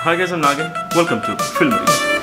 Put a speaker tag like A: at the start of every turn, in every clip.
A: Hi guys, I'm Nagin. Welcome to Film Review.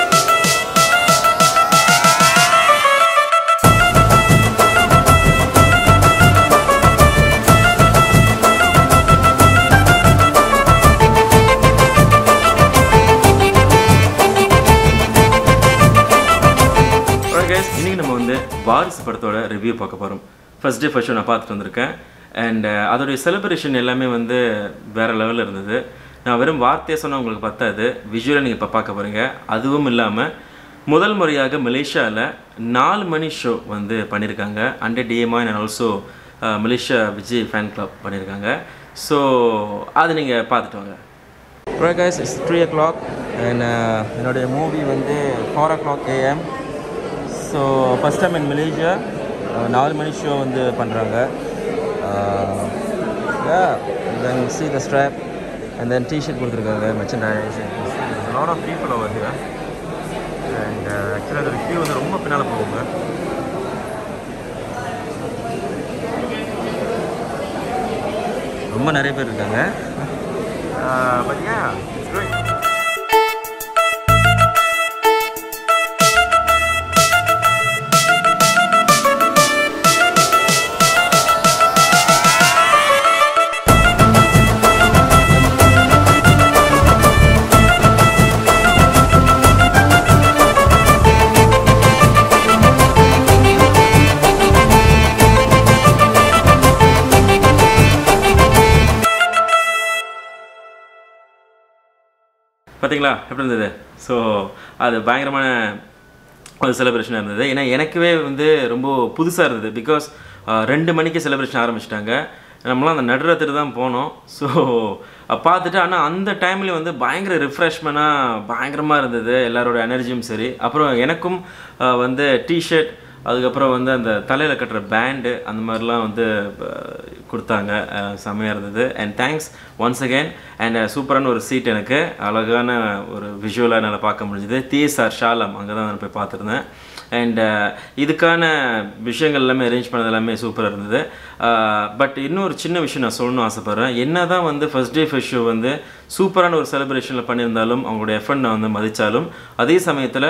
A: Alright guys, இன்னைக்கு நம்ம வந்து வாரிசு படத்தோட ரிவ்யூ பார்க்க போகிறோம் ஃபர்ஸ்ட் டே ஃபர்ஸ்ட் ஷோ நான் பார்த்துட்டு வந்திருக்கேன் அண்ட் அதோடைய செலிப்ரேஷன் எல்லாமே வந்து வேற லெவலில் இருந்தது நான் வெறும் வார்த்தையை சொன்னால் உங்களுக்கு பத்தாது விஷுவலாக நீங்கள் இப்போ பார்க்க போகிறீங்க அதுவும் இல்லாமல் முதல் முறையாக மலேசியாவில் நாலு மணி ஷோ வந்து பண்ணியிருக்காங்க under TMI and also Malaysia Vijay fan club பண்ணியிருக்காங்க ஸோ அதை நீங்கள் பார்த்துட்டு வாங்க Right guys, it's 3 o'clock and uh, என்னுடைய மூவி வந்து four o'clock AM so first time in Malaysia நாலு மணி ஷோ வந்து பண்ணுறாங்க then see the strap and then T-shirt கொடுத்துருக்காங்க merchandise lot of people over here and ஆக்சுவலாக அதோட Q வந்து ரொம்ப பின்னால் போகுங்க ரொம்ப நிறைய பேர் இருக்காங்க பட் யா இட்ஸ் great பார்த்தீங்களா எப்படி இருந்தது ஸோ அது பயங்கரமான ஒரு செலிப்ரேஷனாக இருந்தது ஏன்னா எனக்குவே வந்து ரொம்ப புதுசாக இருந்தது பிகாஸ் ரெண்டு மணிக்கு செலிப்ரேஷன் ஆரம்பிச்சிட்டாங்க நம்மளாம் அந்த நடுராத்திரி தான் போனோம் ஸோ பார்த்துட்டு ஆனால் அந்த டைம்லேயும் வந்து பயங்கர ரிஃப்ரெஷ்மெண்ட்டாக பயங்கரமாக இருந்தது எல்லாரோட எனர்ஜியும் சரி அப்புறம் எனக்கும் அஹ், வந்து டிஷர்ட் அதுக்கப்புறம் வந்து அந்த தலையில் கட்டுற பேண்டு அந்த மாதிரிலாம் வந்து அஹ், கொடுத்தாங்க அஹ், செம்மையாக இருந்தது and thanks once again and சூப்பரான ஒரு சீட் எனக்கு அழகான ஒரு விஷுவலாக என்னால் பார்க்க முடிஞ்சுது டிஎஸ்ஆர் ஷாலம் அங்கே தான் நான் போய் பார்த்துருந்தேன் அண்ட் இதுக்கான விஷயங்கள் எல்லாமே அரேஞ்ச் பண்ணது எல்லாமே சூப்பராக இருந்தது பட் இன்னொரு சின்ன விஷயம் நான் சொல்லணும்னு ஆசைப்பட்றேன் என்ன தான் வந்து ஃபர்ஸ்ட் டே ஃபர்ஸ்ட் ஷோ வந்து சூப்பரான ஒரு செலிப்ரேஷனில் பண்ணியிருந்தாலும் அவங்களுடைய எஃபர்ட் நான் வந்து மதித்தாலும் அதே சமயத்தில்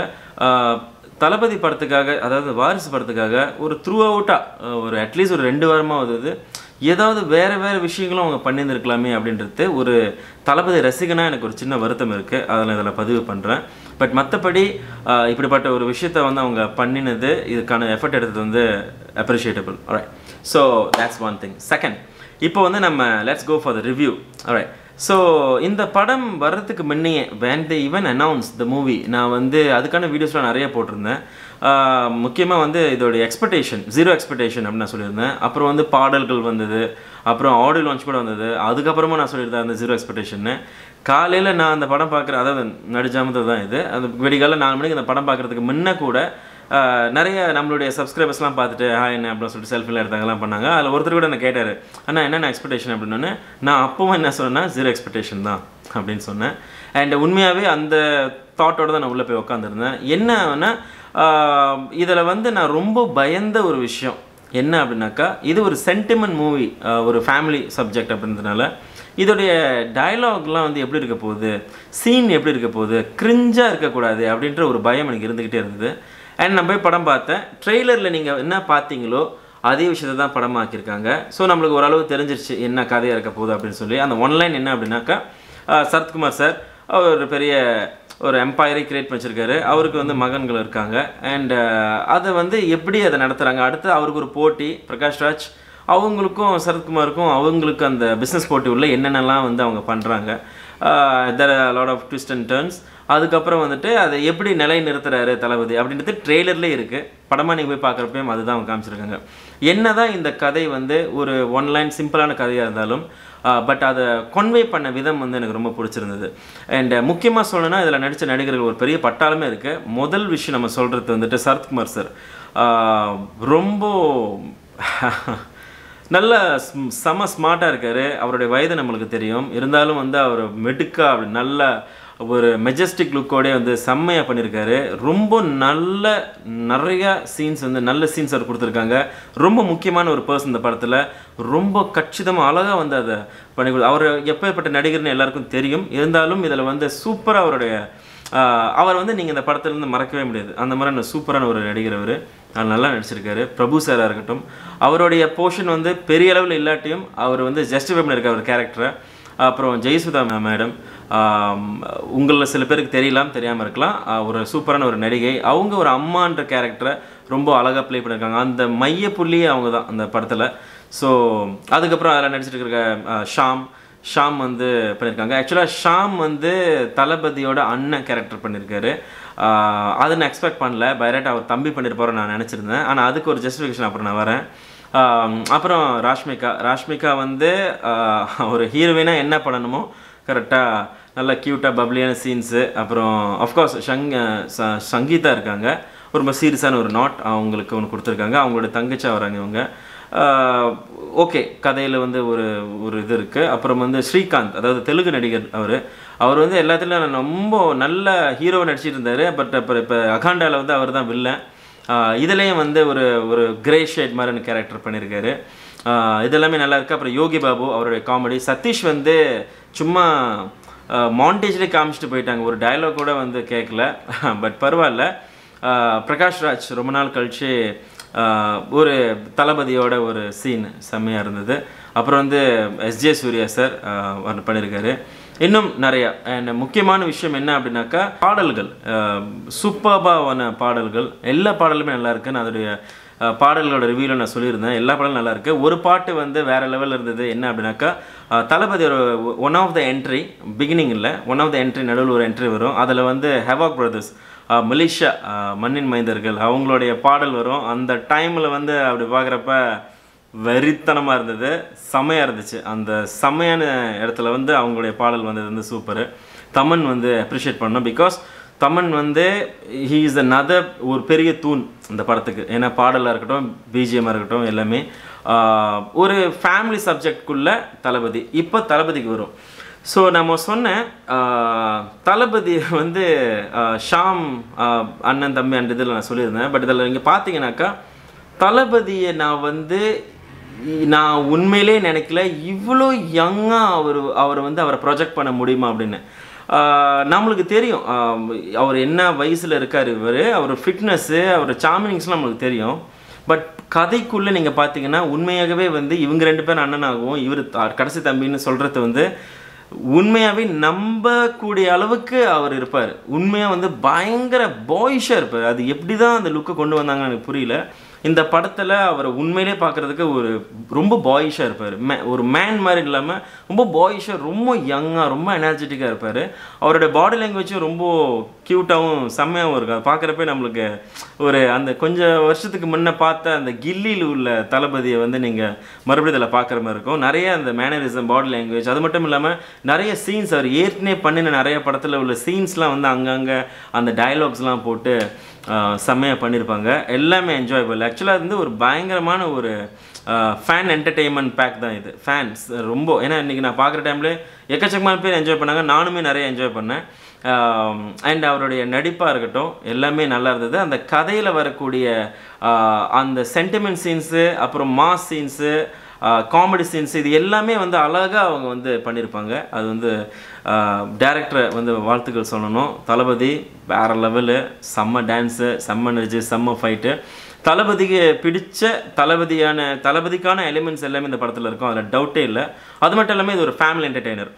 A: தளபதி படத்துக்காக அதாவது வாரிசு படத்துக்காக ஒரு த்ரூ அவுட்டாக ஒரு அட்லீஸ்ட் ஒரு ரெண்டு வாரமாக வந்தது ஏதாவது வேறு வேறு விஷயங்களும் அவங்க பண்ணியிருந்திருக்கலாமே அப்படின்றது ஒரு தளபதி ரசிகனாக எனக்கு ஒரு சின்ன வருத்தம் இருக்குது அதில் இதில் பதிவு பண்ணுறேன் பட் மற்றபடி இப்படிப்பட்ட ஒரு விஷயத்தை வந்து அவங்க பண்ணினது இதுக்கான எஃபர்ட் எடுத்தது வந்து appreciable alright so that's one thing second இப்போ வந்து நம்ம let's go for the review alright so இந்த படம் வர்றதுக்கு முன்னையே when the even announce the movie நான் வந்து அதுக்கான வீடியோஸ்லாம் நிறைய போட்டிருந்தேன் முக்கியமாக வந்து இதோடைய எக்ஸ்பெக்டேஷன் ஜீரோ எக்ஸ்பெக்டேஷன் அப்படின்னு நான் சொல்லியிருந்தேன் அப்புறம் வந்து பாடல்கள் வந்தது அப்புறம் ஆடியோ லான்ச் கூட வந்தது அதுக்கப்புறமா நான் சொல்லியிருந்தேன் அந்த ஜீரோ எக்ஸ்பெக்டேஷன்னு காலையில் நான் அந்த படம் பார்க்குற அதாவது நடுஜாமத்தை தான் இது அந்த வெடிகால நாலு மணிக்கு அந்த படம் பார்க்குறதுக்கு முன்ன கூட ஆஹ், நிறைய நம்மளுடைய சப்ஸ்கிரைபர்ஸ்லாம் பார்த்துட்டு ஹாய் என்ன அப்படின்னு சொல்லிட்டு செல்ஃபிலாம் எடுத்தாங்கலாம் பண்ணாங்க அதில் ஒருத்தர் கூட என்ன கேட்டார் அண்ணா என்னென்ன எக்ஸ்பெக்டேஷன் அப்படின்னு நான் அப்பவும் என்ன சொன்னேன் ஜீரோ எக்ஸ்பெக்டேஷன் தான் அப்படின்னு சொன்னேன் அண்ட் உண்மையாகவே அந்த தாட்டோட தான் நான் உள்ளே போய் உட்காந்துருந்தேன் என்னன்னா இதில் வந்து நான் ரொம்ப பயந்த ஒரு விஷயம் என்ன அப்படின்னாக்கா இது ஒரு சென்டிமெண்ட் மூவி ஒரு ஃபேமிலி சப்ஜெக்ட் அப்படின்றதுனால இதோடைய டயலாக்லாம் வந்து எப்படி இருக்க போகுது சீன் எப்படி இருக்க போகுது கிரிஞ்சாக இருக்கக்கூடாது அப்படின்ற ஒரு பயம் எனக்கு இருந்துக்கிட்டே இருந்தது அண்ட் நான் போய் படம் பார்த்தேன் ட்ரெய்லரில் நீங்கள் என்ன பார்த்தீங்களோ அதே விஷயத்தை தான் படமாக்கியிருக்காங்க ஸோ நம்மளுக்கு ஓரளவு தெரிஞ்சிருச்சு என்ன கதையாக இருக்க போகுது அப்படின்னு சொல்லி அந்த ஒன்லைன் என்ன அப்படின்னாக்கா ஆஹ் சரத்குமார் சார் அவர் ஒரு பெரிய ஒரு எம்பையரை கிரியேட் பண்ணிச்சிருக்காரு அவருக்கு வந்து மகன்கள் இருக்காங்க அண்ட் அதை வந்து எப்படி அதை நடத்துகிறாங்க அடுத்து அவருக்கு ஒரு போட்டி பிரகாஷ் ராஜ் அவங்களுக்கும் சரத்குமாருக்கும் அவங்களுக்கு அந்த பிஸ்னஸ் போட்டி உள்ள என்னென்னலாம் வந்து அவங்க பண்ணுறாங்க there lot of twist and turns அதுக்கப்புறம் வந்துட்டு அதை எப்படி நிலை நிறுத்துறாரு தளபதி அப்படின்றது ட்ரெய்லர்லேயே இருக்குது படமாக நீங்கள் போய் பார்க்குறப்பையும் அதுதான் அவங்க காமிச்சிருக்காங்க என்னதான் இந்த கதை வந்து ஒரு ஒன் லைன் சிம்பிளான கதையாக இருந்தாலும் பட் அதை கொன்வே பண்ண விதம் வந்து எனக்கு ரொம்ப பிடிச்சிருந்தது அண்ட் முக்கியமாக சொல்லணும்னா இதில் நடித்த நடிகர்கள் ஒரு பெரிய பட்டாளமே இருக்குது முதல் விஷயம் நம்ம சொல்கிறது வந்துட்டு சரத்குமார் சார் ரொம்ப நல்ல ஸ்ம்- செம ஸ்மார்ட்டாக இருக்கார் அவருடைய வயது நம்மளுக்கு தெரியும் இருந்தாலும் வந்து அவர் மெடுக்கா அப்படி நல்ல ஒரு மெஜஸ்டிக் லுக்கோடே வந்து செம்மையாக பண்ணியிருக்காரு ரொம்ப நல்ல நிறைய சீன்ஸ் வந்து நல்ல சீன்ஸ் அவர் கொடுத்துருக்காங்க ரொம்ப முக்கியமான ஒரு பர்சன் இந்த படத்தில் ரொம்ப கச்சிதமாக அழகாக வந்து அதை பண்ணி கொடு அவர் எப்பேற்பட்ட நடிகர்னு எல்லாருக்கும் தெரியும் இருந்தாலும் இதில் வந்து சூப்பராக அவருடைய ஆஹ், அவர் வந்து நீங்கள் இந்த படத்துலேருந்து மறக்கவே முடியாது அந்த மாதிரியான சூப்பரான ஒரு நடிகர் அவர் அவர் நல்லா நடிச்சிருக்காரு பிரபு சாராக இருக்கட்டும் அவருடைய போர்ஷன் வந்து பெரிய அளவில் இல்லாட்டியும் அவர் வந்து ஜஸ்டிஃபை பண்ணியிருக்கார் ஒரு கேரக்டரை அப்புறம் ஜெயசுதா மேடம் உங்களில் சில பேருக்கு தெரியலாம் தெரியாமல் இருக்கலாம் ஆஹ் ஒரு சூப்பரான ஒரு நடிகை அவங்க ஒரு அம்மான்ற கேரக்டரை ரொம்ப அழகாக ப்ளே பண்ணியிருக்காங்க அந்த மைய புள்ளியே அவங்க தான் அந்த படத்தில் ஸோ அதுக்கப்புறம் அதில் நடிச்சிட்டு இருக்க ஆஹ் ஷாம் ஷாம் வந்து பண்ணியிருக்காங்க ஆக்சுவலாக ஷாம் வந்து தளபதியோட அண்ணன் கேரக்டர் பண்ணியிருக்காரு ஆஹ் அதை நான் எக்ஸ்பெக்ட் பண்ணல பைரட் அவர் தம்பி பண்ணியிருப்பாரோ நான் நினச்சிருந்தேன் ஆனால் அதுக்கு ஒரு ஜஸ்டிஃபிகேஷன் அப்புறம் நான் வரேன் ஆம், அப்புறம் ராஷ்மிகா ராஷ்மிகா வந்து ஆஹ், ஒரு ஹீரோயினாக என்ன பண்ணணுமோ கரெக்டாக நல்ல க்யூட்டாக பப்ளியான சீன்ஸு அப்புறம் அஃப்கோர்ஸ் ஷங் ச- சங்கீதா இருக்காங்க ஒரு ரொம்ப சீரியஸான ஒரு நாட் அவங்களுக்கு ஒன்று கொடுத்துருக்காங்க அவங்களோட தங்கச்சி வராங்க இவங்க ஓகே கதையில் வந்து ஒரு ஒரு இது இருக்குது அப்புறம் வந்து ஸ்ரீகாந்த் அதாவது தெலுங்கு நடிகர் அவர் அவர் வந்து எல்லாத்துலேயும் ரொம்ப நல்ல ஹீரோவை நடிச்சிட்டு இருந்தார் பட் அப்புறம் இப்போ அகாண்டாவில் வந்து அவர் தான் வில்லன் ஆஹ் இதுலேயும் வந்து ஒரு ஒரு கிரே ஷேட் மாதிரியான கேரக்டர் பண்ணியிருக்காரு ஆஹ் இது எல்லாமே நல்லா இருக்கு அப்புறம் யோகி பாபு அவருடைய காமெடி சதீஷ் வந்து சும்மா மாண்டேஜ்லேயே காமிச்சிட்டு போயிட்டாங்க ஒரு டயலாக் கூட வந்து கேட்கல பட் பரவாயில்ல ஆஹ் பிரகாஷ் ராஜ் ரொம்ப நாள் கழிச்சு ஆஹ் ஒரு தளபதியோட ஒரு சீன் செம்மையாக இருந்தது அப்புறம் வந்து எஸ்ஜே சூர்யா சார் பண்ணியிருக்காரு இன்னும் நிறையா அண்ட் முக்கியமான விஷயம் என்ன அப்படின்னாக்கா பாடல்கள் சூப்பர்பாவான பாடல்கள் எல்லா பாடலுமே நல்லா இருக்கு நான் அதோடைய அஹ், பாடல்களோட ரிவ்யூவில் நான் சொல்லியிருந்தேன் எல்லா பாடலும் நல்லா இருக்கு ஒரு பாட்டு வந்து வேற லெவலில் இருந்தது என்ன அப்படின்னாக்கா அஹ், தளபதியோட one of the entry beginning இல்லை ஒன் ஆஃப் த என்ட்ரி நடுவில் ஒரு என்ட்ரி வரும் அதில் வந்து ஹெவாக் பிரதர்ஸ் மலேசியா மண்ணின் மைந்தர்கள் அவங்களுடைய பாடல் வரும் அந்த டைமில் வந்து அப்படி பார்க்குறப்ப வெறித்தனமாக இருந்தது செமையாக இருந்துச்சு அந்த செமையான இடத்துல வந்து அவங்களுடைய பாடல் வந்தது வந்து சூப்பரு தமன் வந்து அப்ரிஷியேட் பண்ணோம் பிகாஸ் தமன் வந்து ஹீ இஸ் another ஒரு பெரிய தூண் இந்த படத்துக்கு ஏன்னா பாடலாக இருக்கட்டும் பிஜிஎம்மாக இருக்கட்டும் எல்லாமே ஆஹ் ஒரு ஃபேமிலி சப்ஜெக்ட்குள்ள தளபதி இப்போ தளபதிக்கு வரும் ஸோ நம்ம சொன்ன ஆஹ், தளபதி வந்து ஆஹ், ஷாம் ஆஹ், அண்ணன் தம்பி அந்த இதில் நான் சொல்லியிருந்தேன் பட் இதில் நீங்கள் பார்த்தீங்கன்னாக்கா தளபதியை நான் வந்து இ- நான் உண்மையிலே நினைக்கல இவ்வளோ யங்காக அவர் அவர் வந்து அவரை ப்ரொஜெக்ட் பண்ண முடியுமா அப்படின்னு ஆஹ் நம்மளுக்கு தெரியும் ஆஹ் அவர் என்ன வயசில் இருக்கார் இவர் அவர் ஃபிட்னஸ்ஸு அவர் சாமினிங்ஸ்லாம் நம்மளுக்கு தெரியும் பட் கதைக்குள்ளே நீங்கள் பார்த்தீங்கன்னா உண்மையாகவே வந்து இவங்க ரெண்டு பேரும் அண்ணனாகவும் இவர் கடைசி தம்பின்னு சொல்கிறது வந்து உண்மையாகவே நம்பக்கூடிய அளவுக்கு அவர் இருப்பார் உண்மையாக வந்து பயங்கர பாய்ஷாக இருப்பார் அது எப்படி தான் அந்த லுக்கை கொண்டு வந்தாங்கன்னு எனக்கு புரியல இந்த படத்தில் அவரை உண்மையிலே பார்க்குறதுக்கு ஒரு ரொம்ப பாயிஷாக இருப்பார் மே ஒரு மேன் மாதிரி இல்லாமல் ரொம்ப பாயிஷாக ரொம்ப யங்காக ரொம்ப எனர்ஜெட்டிக்காக இருப்பார் அவரோட பாடி லாங்குவேஜும் ரொம்ப க்யூட்டாகவும் செம்மையாகவும் இருக்கும் அது பார்க்குறப்ப நம்மளுக்கு ஒரு அந்த கொஞ்சம் வருஷத்துக்கு முன்ன பார்த்த அந்த கில்லியில் உள்ள தளபதியை வந்து நீங்கள் மறுபடியும் இதில் பார்க்குற மாதிரி இருக்கும் நிறைய அந்த மேனரிசம் பாடி லாங்குவேஜ் அது மட்டும் இல்லாமல் நிறைய சீன்ஸ் அவர் ஏற்கனவே பண்ணின நிறைய படத்தில் உள்ள சீன்ஸ்லாம் வந்து அங்கங்கே அந்த டயலாக்ஸ்லாம் போட்டு செம்மையாக பண்ணியிருப்பாங்க எல்லாமே என்ஜாயபிள் ஆக்சுவலாக வந்து ஒரு பயங்கரமான ஒரு ஃபேன் என்டர்டெயின்மெண்ட் பேக் தான் இது ஃபேன்ஸ் ரொம்ப ஏன்னா இன்றைக்கி நான் பார்க்குற டைமில் எக்கச்சக்கமான பேர் என்ஜாய் பண்ணாங்க நானுமே நிறைய என்ஜாய் பண்ணேன் அண்ட் அவருடைய நடிப்பாக இருக்கட்டும் எல்லாமே நல்லா இருந்தது அந்த கதையில் வரக்கூடிய ஆஹ், அந்த சென்டிமெண்ட் சீன்ஸு அப்புறம் மாஸ் சீன்ஸு காமெடி சீன்ஸ் இது எல்லாமே வந்து அழகாக அவங்க வந்து பண்ணியிருப்பாங்க அது வந்து டேரக்டரை வந்து வாழ்த்துக்கள் சொல்லணும் தளபதி வேற லெவலு செம்ம டான்ஸு செம்ம எனர்ஜி செம்ம ஃபைட்டு தளபதிக்கு பிடிச்ச தளபதியான தளபதிக்கான எலிமெண்ட்ஸ் எல்லாமே இந்த படத்தில் இருக்கும் அதில் டவுட்டே இல்லை அது மட்டும் இல்லாமல் இது ஒரு ஃபேமிலி என்டர்டெய்னர்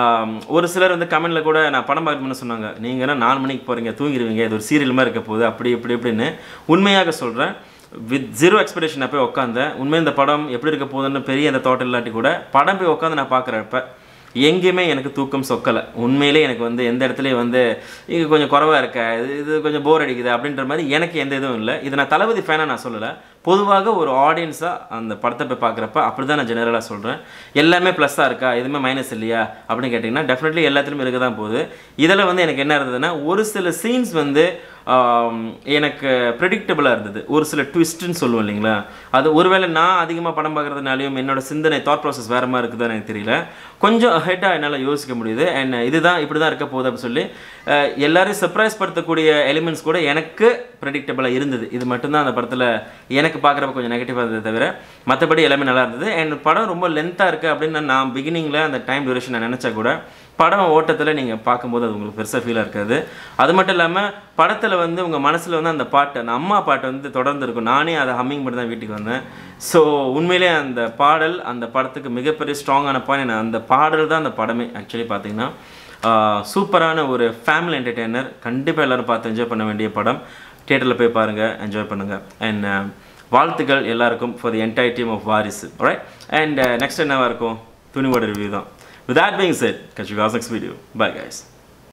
A: ஒரு சிலர் வந்து கமெண்ட்ல கூட நான் படம் பார்க்கணும்னு சொன்னாங்க நீங்கள் என்ன நாலு மணிக்கு போகிறீங்க தூங்கிடுவீங்க இது ஒரு சீரியல் மாதிரி இருக்க போகுது அப்படி இப்படி இப்படின்னு உண்மையாக சொல்கிறேன் வித் ஜீரோ எக்ஸ்பெக்டேஷன் நான் போய் உட்காந்தேன் உண்மையாக இந்த படம் எப்படி இருக்க போகுதுன்னு பெரிய அந்த தோட்டம் இல்லாட்டி கூட படம் போய் உட்காந்து நான் பார்க்குறப்ப எங்கேயுமே எனக்கு தூக்கம் சொக்கலை உண்மையிலே எனக்கு வந்து எந்த இடத்துலையும் வந்து இது கொஞ்சம் குறவாக இருக்க இது இது கொஞ்சம் போர் அடிக்குது அப்படின்ற மாதிரி எனக்கு எந்த இதுவும் இல்லை இது நான் தளபதி ஃபேனாக நான் சொல்லலை பொதுவாக ஒரு ஆடியன்ஸாக அந்த படத்தை போய் பார்க்குறப்ப அப்படி தான் நான் ஜெனரலாக சொல்கிறேன் எல்லாமே ப்ளஸ்ஸாக இருக்கா எதுவுமே மைனஸ் இல்லையா அப்படின்னு கேட்டிங்கன்னா டெஃபினெட்லி எல்லாத்துலேயுமே இருக்க தான் போகுது இதில் வந்து எனக்கு என்ன இருந்ததுன்னா ஒரு சில சீன்ஸ் வந்து ஆம், எனக்கு ப்ரெடிக்டபுளாக இருந்தது ஒரு சில ட்விஸ்ட்டுன்னு சொல்லுவோம் இல்லைங்களா அது ஒருவேளை நான் அதிகமாக படம் பார்க்குறதுனாலையும் என்னோட சிந்தனை தாட் ப்ராசஸ் வேறு மாதிரி இருக்குதான்னு எனக்கு தெரியல கொஞ்சம் ஹெட்டாக என்னால் யோசிக்க முடியுது அண்ட் இதுதான் இப்படி தான் இருக்க போகுது அப்படின்னு சொல்லி அஹ், எல்லாரையும் சர்ப்ரைஸ் படுத்தக்கூடிய எலிமெண்ட்ஸ் கூட எனக்கு ப்ரெடிக்டபுளாக இருந்தது இது மட்டும்தான் அந்த படத்தில் எனக்கு பார்க்குறப்ப கொஞ்சம் நெகட்டிவாக இருந்தது தவிர மற்றபடி எல்லாமே நல்லா இருந்தது அண்ட் படம் ரொம்ப லென்த்தாக இருக்குது அப்படின்னு நான் பிகினிங்கில் அந்த டைம் டியூரேஷன் நான் நினச்சா கூட படம் ஓட்டத்தில் நீங்கள் பார்க்கும்போது அது உங்களுக்கு பெருசாக ஃபீலாக இருக்காது அது மட்டும் இல்லாமல் படத்தில் வந்து உங்கள் மனசில் வந்து அந்த பாட்டு அந்த அம்மா பாட்டு வந்து தொடர்ந்து இருக்கும் நானே அதை ஹம்மிங் பண்ணி தான் வீட்டுக்கு வந்தேன் ஸோ உண்மையிலே அந்த பாடல் அந்த படத்துக்கு மிகப்பெரிய ஸ்ட்ராங்கான பாயிண்ட் அந்த பாடல் தான் அந்த படமே ஆக்சுவலி பார்த்தீங்கன்னா சூப்பரான ஒரு ஃபேமிலி என்டர்டெய்னர் கண்டிப்பாக எல்லோரும் பார்த்து என்ஜாய் பண்ண வேண்டிய படம் தியேட்டரில் போய் பாருங்கள் என்ஜாய் பண்ணுங்கள் அண்ட் வாழ்த்துக்கள் எல்லாருக்கும் for the entire team of Varisu right and next என்னவா இருக்கும் துணிவோட ரிவ்யூ தான் With that being said, catch you guys next video. Bye guys.